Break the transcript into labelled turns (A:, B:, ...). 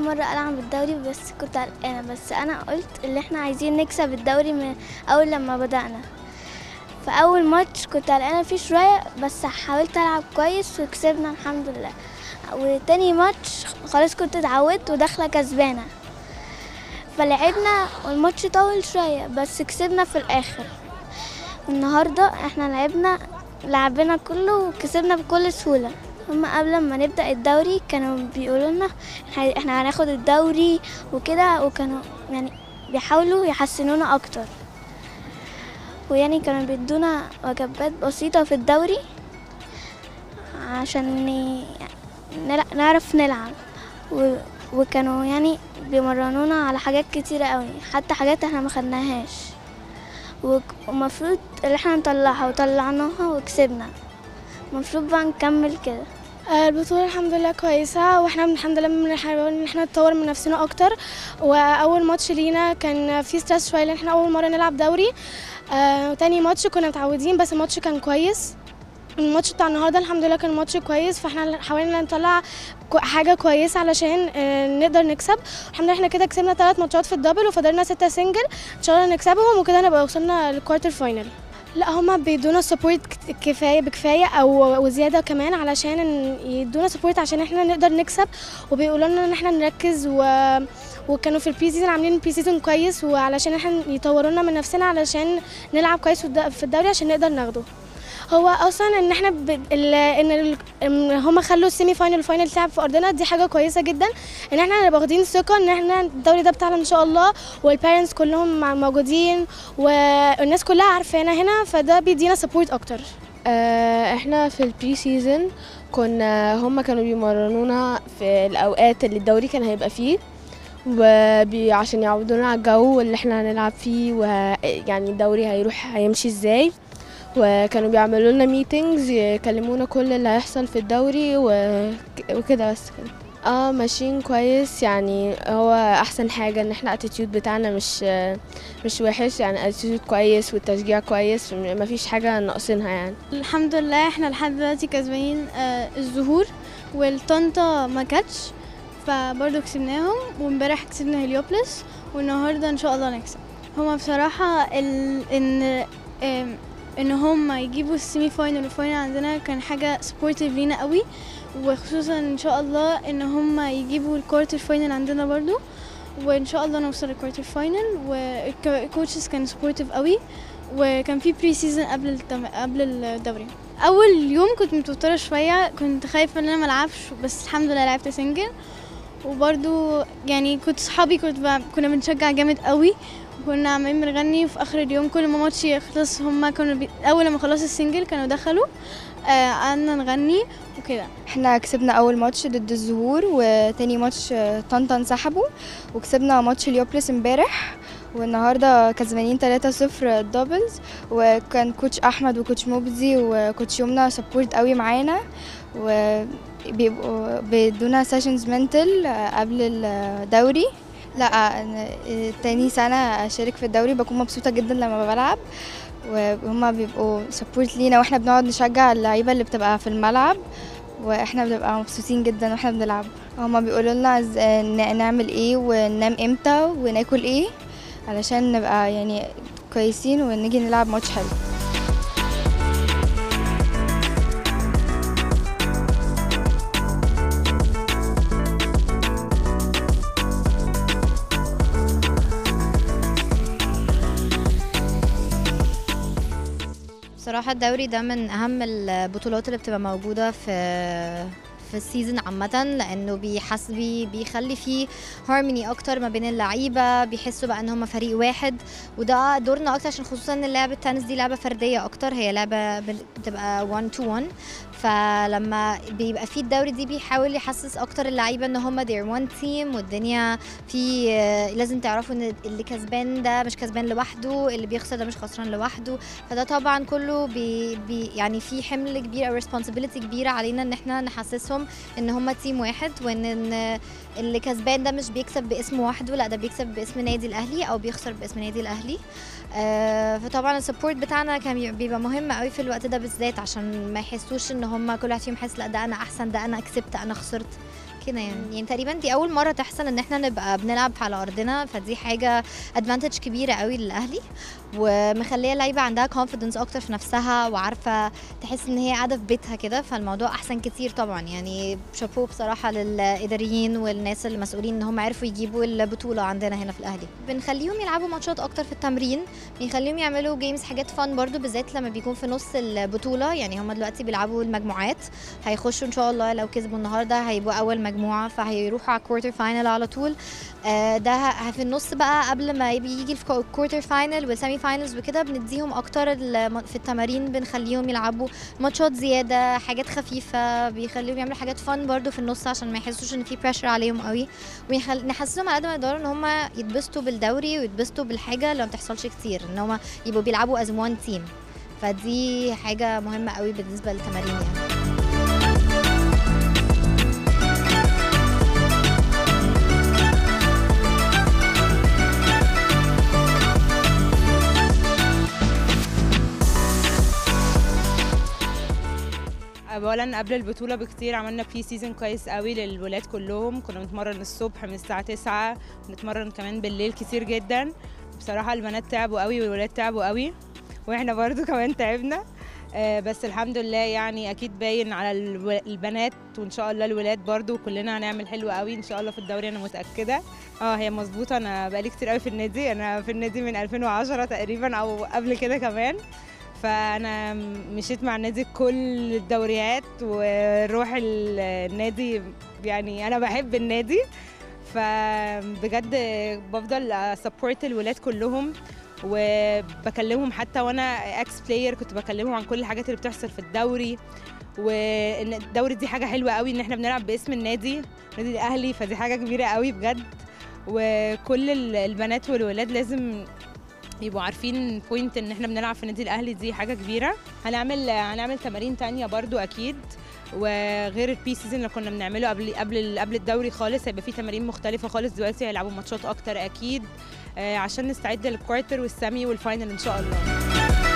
A: مرة ألعب الدوري بس كنت قلقانة بس أنا قلت اللي احنا عايزين نكسب الدوري من أول لما بدأنا فأول ماتش كنت قلقانة فيه شوية بس حاولت ألعب كويس وكسبنا الحمد لله وتاني ماتش خلاص كنت اتعودت وداخلة كسبانة فلعبنا والماتش طول شوية بس كسبنا في الآخر النهاردة احنا لعبنا لعبنا كله وكسبنا بكل سهولة هما قبل ما نبدأ الدوري كانوا بيقولوا لنا إحنا- احنا هناخد الدوري وكده وكانوا يعني بيحاولوا يحسنونا أكتر ويعني كانوا بيدونا وجبات بسيطة في الدوري عشان ن- نلع- نعرف نلعب و- وكانوا يعني بيمرنونا على حاجات كتيرة قوي حتى حاجات احنا ما خدناهاش وك- ومفروض اللي احنا نطلعها وطلعناها وكسبنا المفروض بقى نكمل كده
B: آه، البطولة الحمد لله كويسة واحنا الحمد لله بنحاول ان احنا نطور من نفسنا اكتر واول ماتش لينا كان في ستريس شوية لان احنا اول مرة نلعب دوري آه، وتاني ماتش كنا متعودين بس الماتش كان كويس الماتش بتاع النهارده الحمد لله كان ماتش كويس فاحنا حاولنا نطلع كو- حاجة كويسة علشان آه، نقدر نكسب الحمد لله احنا كده كسبنا ثلاث ماتشات في الدبل وفضلنا ستة سنجل ان شاء الله نكسبهم وكده نبقى وصلنا للكوارتر فاينل لا هما بيدونا سبورت كفايه بكفايه او وزياده كمان علشان إن يدونا سبورت عشان احنا نقدر نكسب وبيقولوا لنا ان احنا نركز و وكانوا في البري سيزون عاملين البري سيزون كويس وعلشان احنا يطورونا من نفسنا علشان نلعب كويس في الد- في الدوري عشان نقدر ناخده هو اصلا ان احنا ب... ال... ان ال... ان هم خلوا السيمي فاينل والفاينل تلعب في ارضنا دي حاجه كويسه جدا ان احنا نبقى واخدين ثقه ان احنا الدوري ده بتاعنا ان شاء الله والبيرنتس كلهم مع- موجودين والناس كلها عارفانا هنا فده بيدينا سبورت اكتر
C: آه، احنا في البري سيزون كنا هم كانوا بيمرنونا في الاوقات اللي الدوري كان هيبقى فيه وعشان يعودونا على الجو اللي احنا هنلعب فيه ويعني الدوري هيروح هيمشي ازاي وكانوا بيعملوا لنا ميتينجز يكلمونا كل اللي هيحصل في الدوري و- وكده بس كده اه ماشيين كويس يعني هو احسن حاجه ان احنا الاتيتيود بتاعنا مش مش وحش يعني الاتيتيود كويس والتشجيع كويس مفيش حاجه ناقصينها يعني
D: الحمد لله احنا لحد دلوقتي كسبانين آه، الزهور والطنطا ما كانتش فبرضه كسبناهم وامبارح كسبنا هليوبلس والنهارده ان شاء الله نكسب هما بصراحة ال... ان آم، ان هما يجيبوا السيمي فاينل والفاينل عندنا كان حاجة سبورتيف لينا قوي وخصوصا ان شاء الله ان هما يجيبوا الكوارتر فاينل عندنا برضو وان شاء الله نوصل الكوارتر فاينل والكوتشز كان سبورتيف قوي وكان في بري سيزون قبل التم... قبل الدوري اول يوم كنت متوتره شويه كنت خايفه ان انا ملعبش بس الحمد لله لعبت سنجل وبرضو يعني كنت صحابي كنت ب... كنا بنشجع جامد قوي كنا عمالين بنغني وفي اخر اليوم كل ما ماتش يخلص هما كانوا بي... اول لما خلصوا السنجل كانوا دخلوا آه، قعدنا نغني وكده
E: احنا كسبنا اول ماتش ضد الزهور وتاني ماتش آه، طنطا انسحبوا وكسبنا ماتش اليوبلس امبارح والنهارده كسبانين 3-0 الدبلز وكان كوتش احمد وكوتش مبدي وكوتش يمنى سبورت قوي معانا وبيبقوا بيدونا سيشنز منتل قبل الدوري لا أنا تاني سنة أشارك في الدوري بكون مبسوطة جدا لما بلعب وهما بيبقوا سبورت لينا واحنا بنقعد نشجع اللعيبة اللي بتبقى في الملعب واحنا بنبقى مبسوطين جدا واحنا بنلعب هما بيقولوا لنا إز- ن- نعمل ايه وننام امتى وناكل ايه علشان نبقى يعني كويسين ونيجي نلعب ماتش حلو
F: بصراحة الدوري ده من أهم البطولات اللي بتبقى موجودة في في السيزون عامة لأنه بيحس بي بيخلي فيه هارموني أكتر ما بين اللعيبة بيحسوا بقى إن هم فريق واحد وده دورنا أكتر عشان خصوصا إن لعبة التنس دي لعبة فردية أكتر هي لعبة بن- بتبقى 1 to 1 فلما بيبقى في الدوري دي بيحاول يحسس أكتر اللعيبة إن هم they're one team والدنيا في لازم تعرفوا إن اللي كسبان ده مش كسبان لوحده اللي بيخسر ده مش خسران لوحده فده طبعا كله بي بي يعني في حمل كبير او responsibility كبيره علينا ان احنا نحسسهم ان هم تيم واحد وان إن اللي كسبان ده مش بيكسب باسم وحده لا ده بيكسب باسم نادي الاهلي او بيخسر باسم نادي الاهلي آه فطبعا السبورت بتاعنا كان بي- بيبقى مهم قوي في الوقت ده بالذات عشان ما يحسوش ان هم كل واحد فيهم يحس لا ده انا احسن ده انا كسبت انا خسرت كده يعني يعني تقريبا دي اول مره تحصل ان احنا نبقى بنلعب على ارضنا فدي حاجه ادفانتج كبيره قوي للاهلي ومخليه اللعيبه عندها كونفيدنس اكتر في نفسها وعارفه تحس ان هي قاعده في بيتها كده فالموضوع احسن كتير طبعا يعني شابوه بصراحه للاداريين والناس المسؤولين ان هم عرفوا يجيبوا البطوله عندنا هنا في الاهلي بنخليهم يلعبوا ماتشات اكتر في التمرين بنخليهم يعملوا جيمز حاجات فن برضو بالذات لما بيكون في نص البطوله يعني هم دلوقتي بيلعبوا المجموعات هيخشوا ان شاء الله لو كسبوا النهارده هيبقوا اول مجموعه فهيروحوا على الكوارتر فاينل على طول آه، ده ه- في النص بقى قبل ما يجي الكوارتر فاينل والسيمي فاينلز وكده بنديهم اكتر الم- في التمارين بنخليهم يلعبوا ماتشات زياده حاجات خفيفه بيخليهم يعملوا حاجات فن برضو في النص عشان ما يحسوش ان في بريشر عليهم قوي ونحسسهم على قد ما يقدروا ان هم يتبسطوا بالدوري ويتبسطوا بالحاجه اللي ما بتحصلش كتير ان هم يبقوا بيلعبوا از وان تيم فدي حاجه مهمه قوي بالنسبه للتمارين يعني
G: اولا قبل البطوله بكتير عملنا بري سيزون كويس قوي للولاد كلهم كنا بنتمرن الصبح من الساعه 9 ونتمرن كمان بالليل كتير جدا بصراحه البنات تعبوا قوي والولاد تعبوا قوي واحنا برضو كمان تعبنا آه، بس الحمد لله يعني اكيد باين على الو- البنات وان شاء الله الولاد برضو كلنا هنعمل حلو قوي ان شاء الله في الدوري انا متاكده اه هي مظبوطه انا بقالي كتير قوي في النادي انا في النادي من 2010 تقريبا او قبل كده كمان فانا مشيت مع النادي كل الدوريات وروح ال- النادي يعني انا بحب النادي فبجد بفضل اسبورت الولاد كلهم وبكلمهم حتى وانا اكس بلاير كنت بكلمهم عن كل الحاجات اللي بتحصل في الدوري وان الدوري دي حاجه حلوه قوي ان احنا بنلعب باسم النادي النادي الاهلي فدي حاجه كبيره قوي بجد وكل ال- البنات والولاد لازم يبقوا عارفين بوينت ان احنا بنلعب في النادي الاهلي دي حاجه كبيره هنعمل هنعمل تمارين تانية برضو اكيد وغير البي سيزون اللي كنا بنعمله قبل قبل قبل الدوري خالص هيبقى في تمارين مختلفه خالص دلوقتي هيلعبوا ماتشات اكتر اكيد آه، عشان نستعد للكوارتر والسامي والفاينل ان شاء الله